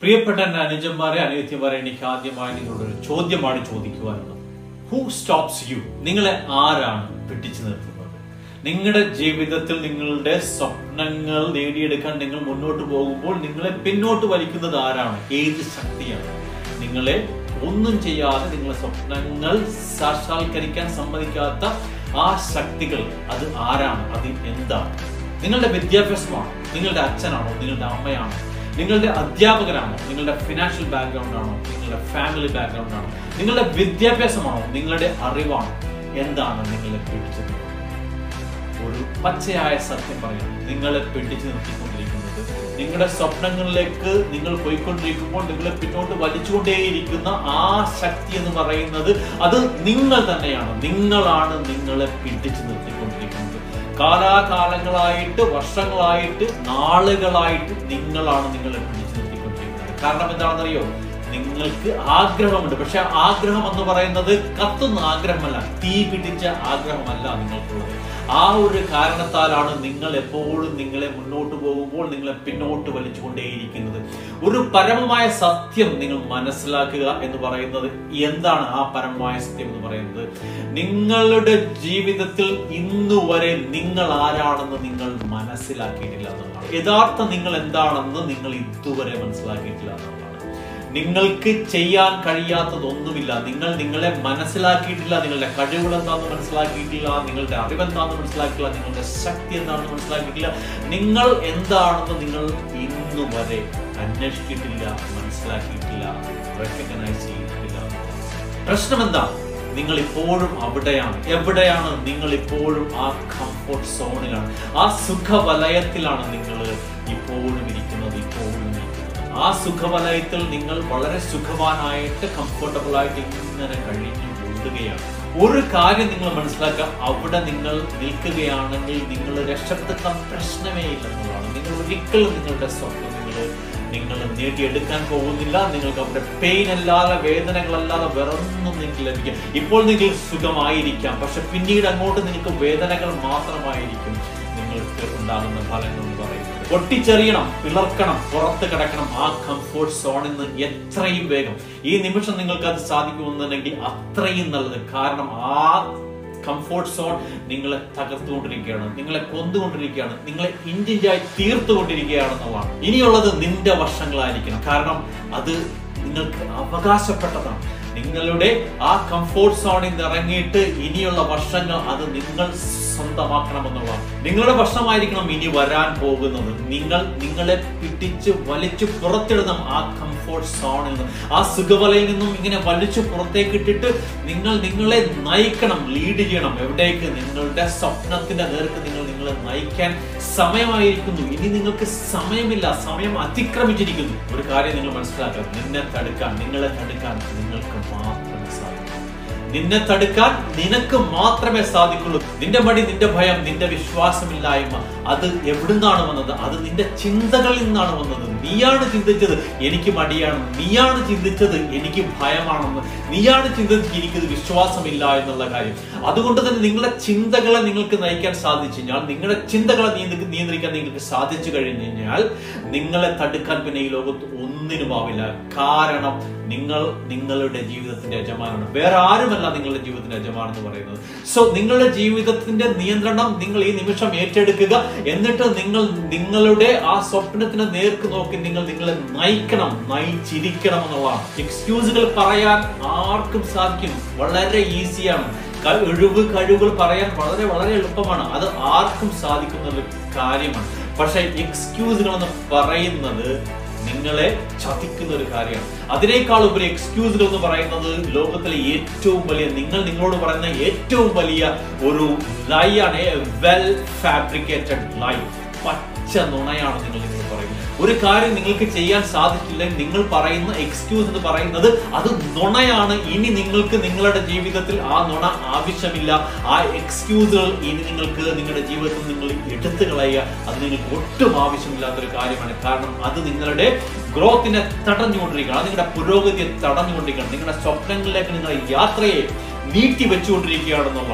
പ്രിയപ്പെട്ട എൻ്റെ അനുജന്മാരെ അനുജത്യന്മാരെ എനിക്ക് ആദ്യമായി നിങ്ങളോട് ഒരു ചോദ്യമാണ് ചോദിക്കുവാനുള്ളത് ഹൂ സ്റ്റോപ്സ് യു നിങ്ങളെ ആരാണ് പിടിച്ചു നിർത്തുന്നത് നിങ്ങളുടെ ജീവിതത്തിൽ നിങ്ങളുടെ സ്വപ്നങ്ങൾ നേടിയെടുക്കാൻ നിങ്ങൾ മുന്നോട്ട് പോകുമ്പോൾ നിങ്ങളെ പിന്നോട്ട് വലിക്കുന്നത് ആരാണ് ഏത് ശക്തിയാണ് നിങ്ങളെ ഒന്നും ചെയ്യാതെ നിങ്ങളുടെ സ്വപ്നങ്ങൾ സാക്ഷാത്കരിക്കാൻ സമ്മതിക്കാത്ത ആ ശക്തികൾ അത് ആരാണ് അത് എന്താണ് നിങ്ങളുടെ വിദ്യാഭ്യാസമാണോ നിങ്ങളുടെ അച്ഛനാണോ നിങ്ങളുടെ അമ്മയാണോ നിങ്ങളുടെ അധ്യാപകരാണോ നിങ്ങളുടെ ഫിനാൻഷ്യൽ ബാക്ക്ഗ്രൗണ്ട് ആണോ നിങ്ങളുടെ ഫാമിലി ബാക്ക്ഗ്രൗണ്ട് ആണോ നിങ്ങളുടെ വിദ്യാഭ്യാസമാണോ നിങ്ങളുടെ അറിവാണോ എന്താണ് നിങ്ങളെ പിടിച്ചത് ഒരു പച്ചയായ സത്യം പറയാം നിങ്ങളെ പിടിച്ചു നിർത്തിക്കൊണ്ടിരിക്കുന്നത് നിങ്ങളുടെ സ്വപ്നങ്ങളിലേക്ക് നിങ്ങൾ പോയിക്കൊണ്ടിരിക്കുമ്പോൾ നിങ്ങളെ പിന്നോട്ട് വലിച്ചുകൊണ്ടേയിരിക്കുന്ന ആ ശക്തി എന്ന് പറയുന്നത് അത് നിങ്ങൾ തന്നെയാണ് നിങ്ങളാണ് നിങ്ങളെ പിടിച്ചു നിർത്തിക്കൊണ്ടിരിക്കുന്നത് കാലാകാലങ്ങളായിട്ട് വർഷങ്ങളായിട്ട് നാളുകളായിട്ട് നിങ്ങളാണ് നിങ്ങളെ പിടിച്ചു നിർത്തിക്കൊണ്ടിരിക്കുന്നത് കാരണം എന്താണെന്നറിയോ നിങ്ങൾക്ക് ആഗ്രഹമുണ്ട് പക്ഷെ ആഗ്രഹം എന്ന് പറയുന്നത് കത്തുന്ന ആഗ്രഹമല്ല തീ പിടിച്ച ആഗ്രഹമല്ല നിങ്ങൾക്കുള്ളത് ആ ഒരു കാരണത്താലാണ് നിങ്ങൾ എപ്പോഴും നിങ്ങളെ മുന്നോട്ട് പോകുമ്പോൾ നിങ്ങളെ പിന്നോട്ട് വലിച്ചുകൊണ്ടേയിരിക്കുന്നത് ഒരു പരമമായ സത്യം നിങ്ങൾ മനസ്സിലാക്കുക എന്ന് പറയുന്നത് എന്താണ് ആ പരമമായ സത്യം എന്ന് പറയുന്നത് നിങ്ങളുടെ ജീവിതത്തിൽ ഇന്നു വരെ നിങ്ങൾ ആരാണെന്ന് നിങ്ങൾ മനസ്സിലാക്കിയിട്ടില്ല എന്നുള്ളതാണ് യഥാർത്ഥ നിങ്ങൾ എന്താണെന്ന് നിങ്ങൾ ഇതുവരെ മനസ്സിലാക്കിയിട്ടില്ല എന്നുള്ളതാണ് നിങ്ങൾക്ക് ചെയ്യാൻ കഴിയാത്തതൊന്നുമില്ല നിങ്ങൾ നിങ്ങളെ മനസ്സിലാക്കിയിട്ടില്ല നിങ്ങളുടെ കഴിവുകൾ എന്താണെന്ന് മനസ്സിലാക്കിയിട്ടില്ല നിങ്ങളുടെ അറിവെന്താണെന്ന് മനസ്സിലാക്കിയില്ല നിങ്ങളുടെ ശക്തി എന്താണെന്ന് മനസ്സിലാക്കിയിട്ടില്ല നിങ്ങൾ എന്താണെന്ന് നിങ്ങൾ ഇന്നു വരെ അന്വേഷിച്ചിട്ടില്ല മനസ്സിലാക്കിയിട്ടില്ല റെക്കഗ്നൈസ് ചെയ്തിട്ടില്ല പ്രശ്നം എന്താ നിങ്ങൾ ഇപ്പോഴും അവിടെയാണ് എവിടെയാണ് നിങ്ങൾ ഇപ്പോഴും ആ കംഫോർട്ട് സോണിലാണ് ആ സുഖവലയത്തിലാണ് നിങ്ങൾ ഇപ്പോഴും ഇരിക്കുന്നത് ഇപ്പോഴും ഇരിക്കുന്നത് ആ സുഖവലയത്തിൽ നിങ്ങൾ വളരെ സുഖവാനായിട്ട് കംഫർട്ടബിൾ ആയിട്ട് ഇങ്ങനെ കഴിഞ്ഞു കൂടുകയാണ് ഒരു കാര്യം നിങ്ങൾ മനസ്സിലാക്കുക അവിടെ നിങ്ങൾ നിൽക്കുകയാണെങ്കിൽ നിങ്ങൾ രക്ഷപ്പെടുത്താൻ പ്രശ്നമേ ഇല്ലെന്നുള്ളതാണ് നിങ്ങൾ ഒരിക്കലും നിങ്ങളുടെ സ്വപ്നം നിങ്ങൾ നിങ്ങൾ നേടിയെടുക്കാൻ പോകുന്നില്ല നിങ്ങൾക്ക് അവിടെ പെയിൻ അല്ലാതെ വേദനകളല്ലാതെ വേറൊന്നും നിങ്ങൾക്ക് ലഭിക്കും ഇപ്പോൾ നിങ്ങൾ സുഖമായിരിക്കാം പക്ഷെ പിന്നീട് അങ്ങോട്ട് നിങ്ങൾക്ക് വേദനകൾ മാത്രമായിരിക്കും നിങ്ങൾക്ക് ഉണ്ടാകുന്ന ഫലങ്ങൾ എന്ന് പറയുന്നത് പൊട്ടിച്ചെറിയണം പിളർക്കണം പുറത്ത് കിടക്കണം ആ കംഫോർട്ട് സോണിൽ നിന്ന് എത്രയും വേഗം ഈ നിമിഷം നിങ്ങൾക്ക് അത് സാധിക്കുമെന്നുണ്ടെങ്കിൽ അത്രയും നല്ലത് കാരണം ആ കംഫോർട്ട് സോൺ നിങ്ങളെ തകർത്തുകൊണ്ടിരിക്കുകയാണ് നിങ്ങളെ കൊന്നുകൊണ്ടിരിക്കുകയാണ് നിങ്ങളെ ഇഞ്ചിഞ്ചായി തീർത്തുകൊണ്ടിരിക്കുകയാണെന്നുള്ളതാണ് ഇനിയുള്ളത് നിന്റെ വർഷങ്ങളായിരിക്കണം കാരണം അത് നിങ്ങൾക്ക് അവകാശപ്പെട്ടതാണ് നിങ്ങളുടെ ആ കംഫോർട്ട് സോണിൽ നിന്ന് ഇറങ്ങിയിട്ട് ഇനിയുള്ള വർഷങ്ങൾ അത് നിങ്ങൾ സ്വന്തമാക്കണമെന്നുള്ളതാണ് നിങ്ങളുടെ വർഷമായിരിക്കണം ഇനി വരാൻ പോകുന്നത് നിങ്ങൾ നിങ്ങളെ പിടിച്ച് വലിച്ചു പുറത്തിടണം ആ കംഫോർട്ട് സോണിൽ നിന്ന് ആ സുഖവലയിൽ നിന്നും ഇങ്ങനെ വലിച്ചു പുറത്തേക്ക് ഇട്ടിട്ട് നിങ്ങൾ നിങ്ങളെ നയിക്കണം ലീഡ് ചെയ്യണം എവിടേക്ക് നിങ്ങളുടെ സ്വപ്നത്തിന്റെ നേർക്ക് നിങ്ങൾ നിങ്ങളെ നയിക്കാൻ സമയമായിരിക്കുന്നു ഇനി നിങ്ങൾക്ക് സമയമില്ല സമയം അതിക്രമിച്ചിരിക്കുന്നു ഒരു കാര്യം നിങ്ങൾ മനസ്സിലാക്കുക നിന്നെ തടുക്കാൻ നിങ്ങളെ തടുക്കാൻ നിങ്ങൾക്ക് മാത്രമേ സാധിക്കൂ നിന്നെ തടുക്കാൻ നിനക്ക് മാത്രമേ സാധിക്കുള്ളൂ നിന്റെ മടി നിന്റെ ഭയം നിന്റെ വിശ്വാസമില്ലായ്മ അത് എവിടുന്നാണ് വന്നത് അത് നിന്റെ ചിന്തകളിൽ നിന്നാണ് വന്നത് നീയാണ് ചിന്തിച്ചത് എനിക്ക് മടിയാണ് നീയാണ് ചിന്തിച്ചത് എനിക്ക് ഭയമാണെന്ന് നീയാണ് ചിന്തിച്ചത് എനിക്കത് വിശ്വാസമില്ല എന്നുള്ള കാര്യം അതുകൊണ്ട് തന്നെ നിങ്ങളുടെ ചിന്തകളെ നിങ്ങൾക്ക് നയിക്കാൻ സാധിച്ചു കഴിഞ്ഞാൽ നിങ്ങളുടെ ചിന്തകളെ നിയന്ത്രി നിയന്ത്രിക്കാൻ നിങ്ങൾക്ക് സാധിച്ചു കഴിഞ്ഞു കഴിഞ്ഞാൽ നിങ്ങളെ തടുക്കാൻ പിന്നെ ഈ ലോകത്ത് ഒന്നിനും ആവില്ല കാരണം നിങ്ങൾ നിങ്ങളുടെ ജീവിതത്തിന്റെ യജമാനാണ് വേറെ ആരുമല്ല നിങ്ങളുടെ ജീവിതത്തിന്റെ യജമാൻ എന്ന് പറയുന്നത് സോ നിങ്ങളുടെ ജീവിതത്തിന്റെ നിയന്ത്രണം നിങ്ങൾ ഈ നിമിഷം ഏറ്റെടുക്കുക എന്നിട്ട് നിങ്ങൾ നിങ്ങളുടെ ആ സ്വപ്നത്തിന് നേർക്ക് നോക്കി നിങ്ങൾ നിങ്ങളെ നയിക്കണം നയിച്ചിരിക്കണം എന്നുള്ളതാണ് എക്സ്ക്യൂസുകൾ പറയാൻ ആർക്കും സാധിക്കും വളരെ ഈസിയാണ് കഴിവ് കഴിവുകൾ പറയാൻ വളരെ വളരെ എളുപ്പമാണ് അത് ആർക്കും സാധിക്കുന്ന ഒരു കാര്യമാണ് പക്ഷെ എക്സ്ക്യൂസുകൾ എന്ന് പറയുന്നത് നിങ്ങളെ ചതിക്കുന്ന ഒരു കാര്യമാണ് അതിനേക്കാൾ ഉപരി എക്സ്ക്യൂസുകൾ എന്ന് പറയുന്നത് ലോകത്തിലെ ഏറ്റവും വലിയ നിങ്ങൾ നിങ്ങളോട് പറയുന്ന ഏറ്റവും വലിയ ഒരു ലൈ ആണ് വെൽ ഫാബ്രിക്കേറ്റഡ് ലൈ പച്ച നുണയാണ് നിങ്ങൾ നിങ്ങൾ പറയുന്നത് ഒരു കാര്യം നിങ്ങൾക്ക് ചെയ്യാൻ സാധിച്ചില്ലെങ്കിൽ നിങ്ങൾ പറയുന്ന എക്സ്ക്യൂസ് എന്ന് പറയുന്നത് അത് നുണയാണ് ഇനി നിങ്ങൾക്ക് നിങ്ങളുടെ ജീവിതത്തിൽ ആ നുണ ആവശ്യമില്ല ആ എക്സ്ക്യൂസുകൾ ഇനി നിങ്ങൾക്ക് നിങ്ങളുടെ ജീവിതത്തിൽ നിങ്ങൾ എടുത്തു കളയുക അത് നിങ്ങൾക്ക് ഒട്ടും ആവശ്യമില്ലാത്തൊരു കാര്യമാണ് കാരണം അത് നിങ്ങളുടെ ഗ്രോത്തിനെ തടഞ്ഞുകൊണ്ടിരിക്കുകയാണ് അത് നിങ്ങളുടെ പുരോഗതിയെ തടഞ്ഞുകൊണ്ടിരിക്കുകയാണ് നിങ്ങളുടെ സ്വപ്നങ്ങളിലേക്ക് നിങ്ങളുടെ യാത്രയെ നീട്ടി വെച്ചുകൊണ്ടിരിക്കുകയാണെന്നുള്ളതാണ്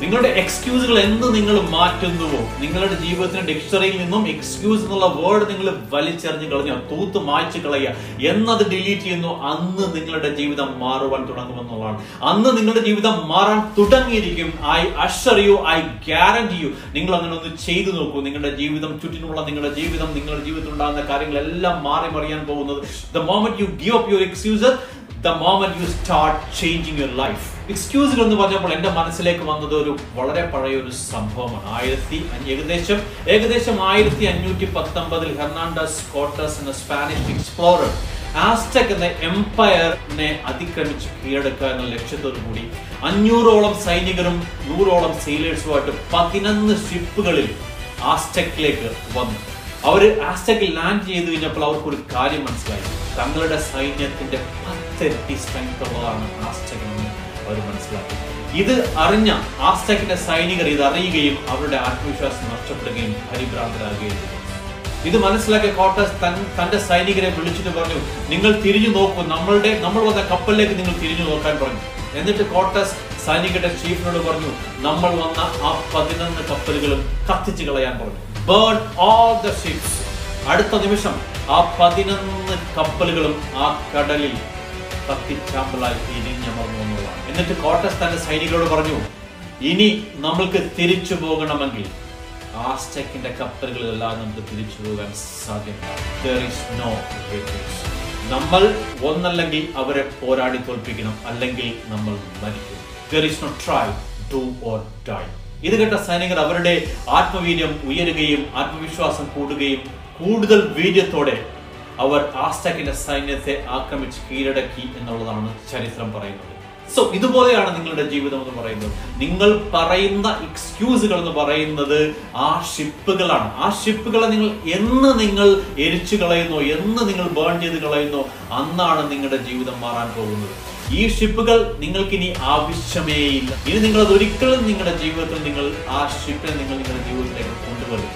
നിങ്ങളുടെ എക്സ്ക്യൂസുകൾ എന്ത് നിങ്ങൾ മാറ്റുന്നുവോ നിങ്ങളുടെ ജീവിതത്തിന്റെ ഡിക്ഷണറിയിൽ നിന്നും എക്സ്ക്യൂസ് എന്നുള്ള വേർഡ് നിങ്ങൾ വലിച്ചെറിഞ്ഞ് കളഞ്ഞു തൂത്ത് മായ്ച്ചു കളയുക എന്നത് ഡിലീറ്റ് ചെയ്യുന്നു അന്ന് നിങ്ങളുടെ ജീവിതം മാറുവാൻ തുടങ്ങുമെന്നുള്ളതാണ് അന്ന് നിങ്ങളുടെ ജീവിതം മാറാൻ തുടങ്ങിയിരിക്കും I assure you I guarantee you നിങ്ങൾ അങ്ങനെ ഒന്ന് ചെയ്തു നോക്കൂ നിങ്ങളുടെ ജീവിതം ചുറ്റിനുമുള്ള നിങ്ങളുടെ ജീവിതം നിങ്ങളുടെ ജീവിതത്തിൽ ഉണ്ടാകുന്ന കാര്യങ്ങളെല്ലാം മാറി മറിയാൻ പോകുന്നത് the moment you give up your excuses the moment you start changing your life എക്സ്ക്യൂസുകൾ എന്ന് പറഞ്ഞപ്പോൾ എന്റെ മനസ്സിലേക്ക് വന്നത് ഒരു വളരെ പഴയ ഒരു സംഭവമാണ് ആയിരത്തി അഞ്ഞ- ഏകദേശം ഏകദേശം ആയിരത്തി അഞ്ഞൂറ്റി പത്തൊമ്പതിൽ ഹെർണാണ്ടസ് കോട്ടസ് എന്ന സ്പാനിഷ് എക്സ്പ്ലോറർ ആസ്റ്റക് എന്ന എംപയറിനെ അതിക്രമിച്ച് കീഴടക്കുക എന്ന ലക്ഷ്യത്തോടു കൂടി അഞ്ഞൂറോളം സൈനികരും നൂറോളം സെയിലേഴ്സുമായിട്ട് പതിനൊന്ന് ഷിപ്പുകളിൽ ആസ്റ്റക്കിലേക്ക് വന്നു അവര് ആസ്റ്റക്കിൽ ലാൻഡ് ചെയ്ത് കഴിഞ്ഞപ്പോൾ അവർക്ക് ഒരു കാര്യം മനസ്സിലായി തങ്ങളുടെ സൈന്യത്തിന്റെ പത്തിരട്ടി സ്ട്രെങ്ത് ഉള്ളതാണ് ആസ്റ്റക് എന്ന് അവർ മനസ്സിലാക്കി ഇത് അറിഞ്ഞ ആസ്റ്റക്കിന്റെ സൈനികർ ഇത് അറിയുകയും അവരുടെ ആത്മവിശ്വാസം നഷ്ടപ്പെടുകയും പരിഭ്രാന്തരാകുകയും ചെയ്തു ഇത് മനസ്സിലാക്കിയ കോട്ടസ് തൻ തന്റെ സൈനികരെ വിളിച്ചിട്ട് പറഞ്ഞു നിങ്ങൾ തിരിഞ്ഞു നോക്കൂ നമ്മളുടെ നമ്മൾ വന്ന കപ്പലിലേക്ക് നിങ്ങൾ തിരിഞ്ഞു നോക്കാൻ പറഞ്ഞു എന്നിട്ട് കോട്ടസ് സൈനികരുടെ ചീഫിനോട് പറഞ്ഞു നമ്മൾ വന്ന ആ പതിനൊന്ന് കപ്പലുകളും കത്തിച്ചു കളയാൻ പറഞ്ഞു ബേൺ ഓൾ ദ ഷിപ്സ് അടുത്ത നിമിഷം ആ പതിനൊന്ന് കപ്പലുകളും ആ കടലിൽ കത്തിച്ചാമ്പലായി ഇരിഞ്ഞമർന്നു എന്നുള്ളതാണ് എന്നിട്ട് കോട്ടസ് തന്റെ സൈനികരോട് പറഞ്ഞു ഇനി നമ്മൾക്ക് തിരിച്ചു പോകണമെങ്കിൽ ആസ്റ്റക്കിന്റെ കപ്പലുകളെല്ലാം നമുക്ക് തിരിച്ചു പോകാൻ സാധ്യമല്ല There is no retreat. നമ്മൾ ഒന്നല്ലെങ്കിൽ അവരെ പോരാടി തോൽപ്പിക്കണം അല്ലെങ്കിൽ നമ്മൾ മരിക്കും There is no try, do or die. ഇത് കേട്ട സൈനികർ അവരുടെ ആത്മവീര്യം ഉയരുകയും ആത്മവിശ്വാസം കൂടുകയും കൂടുതൽ വീര്യത്തോടെ അവർ ആസ്റ്റക്കിന്റെ സൈന്യത്തെ ആക്രമിച്ച് കീഴടക്കി എന്നുള്ളതാണ് ചരിത്രം പറയുന്നത് സോ ഇതുപോലെയാണ് നിങ്ങളുടെ ജീവിതം എന്ന് പറയുന്നത് നിങ്ങൾ പറയുന്ന എക്സ്ക്യൂസുകൾ എന്ന് പറയുന്നത് ആ ഷിപ്പുകളാണ് ആ ഷിപ്പുകളെ നിങ്ങൾ എന്ന് നിങ്ങൾ എരിച്ചു കളയുന്നോ എന്ന് നിങ്ങൾ ബേൺ ചെയ്ത് കളയുന്നോ അന്നാണ് നിങ്ങളുടെ ജീവിതം മാറാൻ പോകുന്നത് ഈ ഷിപ്പുകൾ നിങ്ങൾക്ക് ഇനി ആവശ്യമേ ഇല്ല ഇനി നിങ്ങൾ അത് ഒരിക്കലും നിങ്ങളുടെ ജീവിതത്തിൽ നിങ്ങൾ ആ ഷിപ്പിനെ നിങ്ങൾ നിങ്ങളുടെ ജീവിതത്തിലേക്ക് കൊണ്ടുവരും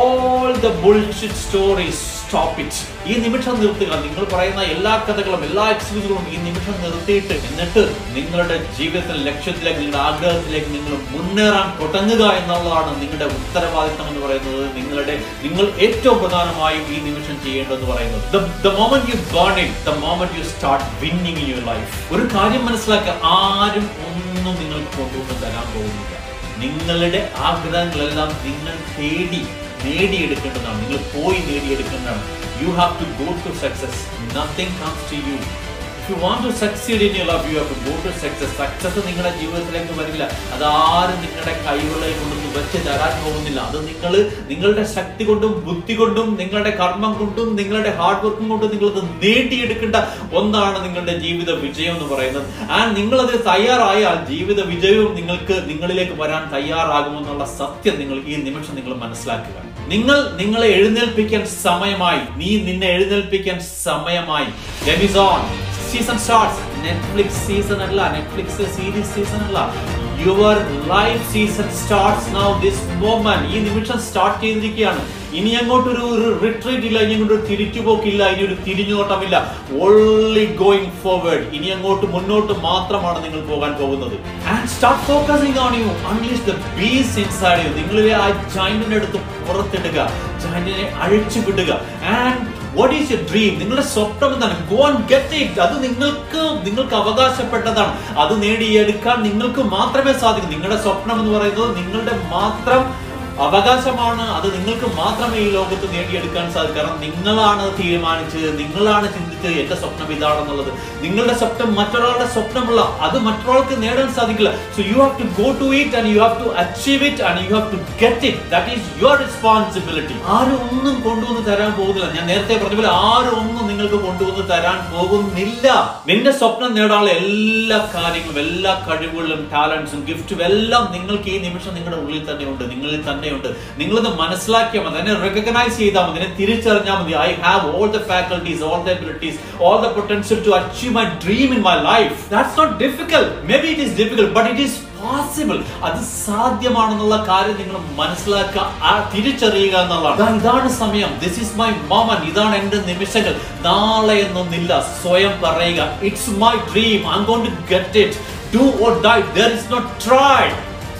all the bullshit stories stop it ഈ നിമിഷം നിർത്തുക നിങ്ങൾ പറയുന്ന എല്ലാ കഥകളും എല്ലാ എക്സ്ക്യൂസുകളും ഈ നിമിഷം നിർത്തിയിട്ട് എന്നിട്ട് നിങ്ങളുടെ ജീവിതത്തിൽ ലക്ഷ്യത്തിലേക്ക് നിങ്ങളുടെ ആഗ്രഹത്തിലേക്ക് നിങ്ങൾ മുന്നേറാൻ തുടങ്ങുക എന്നുള്ളതാണ് നിങ്ങളുടെ ഉത്തരവാദിത്തം എന്ന് പറയുന്നത് നിങ്ങളുടെ നിങ്ങൾ ഏറ്റവും പ്രധാനമായും ഈ നിമിഷം ചെയ്യേണ്ടതെന്ന് പറയുന്നത് the moment you burn it the moment you start winning in your life ഒരു കാര്യം മനസ്സിലാക്കുക ആരും ഒന്നും നിങ്ങൾക്ക് കൊണ്ടുവന്ന് തരാൻ പോകുന്നില്ല നിങ്ങളുടെ ആഗ്രഹങ്ങളെല്ലാം നിങ്ങൾ തേടി നേടിയെടുക്കേണ്ടതാണ് നിങ്ങൾ പോയി നേടിയെടുക്കേണ്ടതാണ് you have to go to success nothing comes to you if you want to succeed in your life you have to go to success success നിങ്ങളുടെ ജീവിതത്തിലേക്ക് വരില്ല അത് ആരും നിങ്ങളുടെ കൈകളിൽ കൊണ്ടൊന്നും വെച്ച് തരാൻ പോകുന്നില്ല അത് നിങ്ങൾ നിങ്ങളുടെ ശക്തി കൊണ്ടും ബുദ്ധി കൊണ്ടും നിങ്ങളുടെ കർമ്മം കൊണ്ടും നിങ്ങളുടെ ഹാർഡ് വർക്കും കൊണ്ടും നിങ്ങളത് നേടിയെടുക്കേണ്ട ഒന്നാണ് നിങ്ങളുടെ ജീവിത വിജയം എന്ന് പറയുന്നത് ആൻഡ് നിങ്ങളത് തയ്യാറായാൽ ജീവിത വിജയവും നിങ്ങൾക്ക് നിങ്ങളിലേക്ക് വരാൻ തയ്യാറാകുമെന്നുള്ള സത്യം നിങ്ങൾ ഈ നിമിഷം നിങ്ങൾ മനസ്സിലാക്കുക നിങ്ങൾ നിങ്ങളെ എഴുന്നേൽപ്പിക്കാൻ സമയമായി നീ നിന്നെ എഴുന്നേൽപ്പിക്കാൻ സമയമായി ഡെമിസോൺ സീസൺ സ്റ്റാർട്ട്സ് നെറ്റ്ഫ്ലിക്സ് സീസൺ അല്ല നെറ്റ്ഫ്ലിക്സ് സീരീസ് സീസൺ അല്ല your life season starts now this moment ഈ നിമിഷം സ്റ്റാർട്ട് ചെയ്തിരിക്കുകയാണ് ഇനി അങ്ങോട്ട് ഒരു ഒരു റിട്രീറ്റ് ഇല്ല ഇനി അങ്ങോട്ട് ഒരു തിരിച്ചുപോക്കില്ല ഇനി ഒരു തിരിഞ്ഞുനോട്ടമില്ല ഓൺലി ഗോയിങ് ഫോർവേഡ് ഇനി അങ്ങോട്ട് മുന്നോട്ട് മാത്രമാണ് നിങ്ങൾ പോകാൻ പോകുന്നത് and start focusing on you unleash the beast inside you നിങ്ങളിലെ ആ ജൈന്റിനെ എടുത്ത് പുറത്തിടുക ജൈന്റിനെ അഴിച്ചു വിടുക and what is your dream നിങ്ങളുടെ സ്വപ്നം എന്താണ് ഗോ ആൻഡ് ഗെറ്റ് ഇറ്റ് അത് നിങ്ങൾക്ക് നിങ്ങൾക്ക് അവകാശപ്പെട്ടതാണ് അത് നേടിയെടുക്കാൻ നിങ്ങൾക്ക് മാത്രമേ സാധിക്കൂ നിങ്ങളുടെ സ്വപ്നം എന്ന് പറയുന്നത് നിങ്ങളുടെ മാത്രം അവകാശമാണ് അത് നിങ്ങൾക്ക് മാത്രമേ ഈ ലോകത്ത് നേടിയെടുക്കാൻ സാധിക്കൂ കാരണം നിങ്ങളാണ് അത് തീരുമാനിച്ചത് നിങ്ങളാണ് ചിന്തിച്ചത് എന്റെ സ്വപ്നം ഇതാണെന്നുള്ളത് നിങ്ങളുടെ സ്വപ്നം മറ്റൊരാളുടെ സ്വപ്നമുള്ള അത് മറ്റൊരാൾക്ക് നേടാൻ സാധിക്കില്ല so you have to go to it and you have to achieve it and you have to get it that is your responsibility ആരും ഒന്നും കൊണ്ടുവന്ന് തരാൻ പോകുന്നില്ല ഞാൻ നേരത്തെ പറഞ്ഞ പോലെ ആരും ഒന്നും നിങ്ങൾക്ക് കൊണ്ടുവന്ന് തരാൻ പോകുന്നില്ല നിന്റെ സ്വപ്നം നേടാനുള്ള എല്ലാ കാര്യങ്ങളും എല്ലാ കഴിവുകളും ടാലൻസും ഗിഫ്റ്റും എല്ലാം നിങ്ങൾക്ക് ഈ നിമിഷം നിങ്ങളുടെ ഉള്ളിൽ തന്നെ ഉണ്ട് നിങ്ങളിൽ തന്നെയുണ്ട് നിങ്ങളത് മനസ്സിലാക്കിയാൽ മതി അതിനെ റെക്കഗ്നൈസ് ചെയ്താൽ മതി അതിനെ തിരിച്ചറിഞ്ഞാൽ മതി I have all the faculties all the abilities all the potential to achieve my dream in my life that's not difficult maybe it is difficult but it is possible അത് സാധ്യമാണെന്നുള്ള കാര്യം നിങ്ങൾ മനസ്സിലാക്കുക ആ തിരിച്ചറിയുക എന്നുള്ളതാണ് ദാ ഇതാണ് സമയം ദിസ് ഈസ് മൈ മോമൻ ഇതാണ് എന്റെ നിമിഷങ്ങൾ നാളെ എന്നൊന്നില്ല സ്വയം പറയുക it's my dream I gonna get it do or die there is not try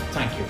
thank U